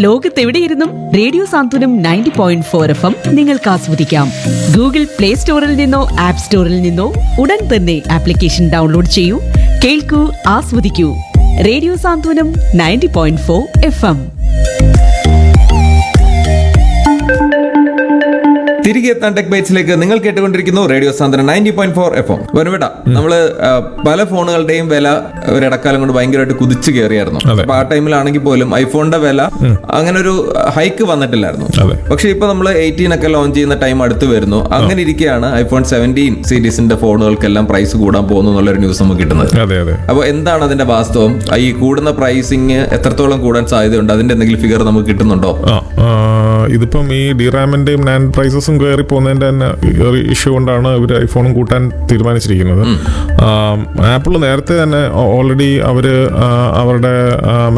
ലോകത്തെവിടെയിരുന്നും radio Santhwanam ninety point four F M നിങ്ങൾക്ക് ആസ്വദിക്കാം Google play സ്റ്റോറിൽ നിന്നോ ആപ്പ് സ്റ്റോറിൽ നിന്നോ ഉടൻ തന്നെ ആപ്ലിക്കേഷൻ ഡൗൺലോഡ് ചെയ്യൂ കേൾക്കൂ ആസ്വദിക്കൂ radio Santhwanam ninety point four F M തിരികെ എത്താൻ ടെക് ബൈറ്റ്സിലേക്ക് നിങ്ങൾ കേട്ടുകൊണ്ടിരിക്കുന്നു radio Santhwanam ninety point four F M വരുവിട്ട നമ്മള് ആ, പല ഫോണുകളുടെയും വില ഒരിടക്കാലം കൊണ്ട് ഭയങ്കരമായിട്ട് കുതിച്ചു കയറിയായിരുന്നു അതെ. അപ്പൊ ആ ടൈമിലാണെങ്കിൽ പോലും ഐഫോണിന്റെ വില അങ്ങനെ ഒരു ഹൈക്ക് വന്നിട്ടില്ലായിരുന്നു അതെ. പക്ഷെ ഇപ്പൊ നമ്മൾ എയ്റ്റീൻ ഒക്കെ ലോഞ്ച് ചെയ്യുന്ന ടൈം അടുത്ത് വരുന്നു അങ്ങനെ ഇരിക്കെയാണ് ഐഫോൺ സെവൻറ്റീൻ സീരീസിന്റെ ഫോണുകൾക്കെല്ലാം പ്രൈസ് കൂടാൻ പോകുന്നു എന്നുള്ളൊരു ന്യൂസ് നമുക്ക് കിട്ടുന്നത് അതെ അതെ അപ്പോൾ എന്താണ് അതിന്റെ വാസ്തവം ഈ കൂടുന്ന പ്രൈസിങ് എത്രത്തോളം കൂടാൻ സാധ്യതയുണ്ട് അതിന്റെ എന്തെങ്കിലും ഫിഗർ നമുക്ക് കിട്ടുന്നുണ്ടോ ആ ആ, ഇതിപ്പം ഈ ഡിറാമിന്റെയും നാൻഡ് പ്രൈസസും കയറി പോകുന്നതിന്റെ തന്നെ ഇഷ്യൂ കൊണ്ടാണ് ഇവർ ഐഫോണും കൂട്ടാൻ തീരുമാനിച്ചിരിക്കുന്നത് ആപ്പിൾ നേരത്തെ തന്നെ ഓൾറെഡി അവര് ആ, അവരുടെ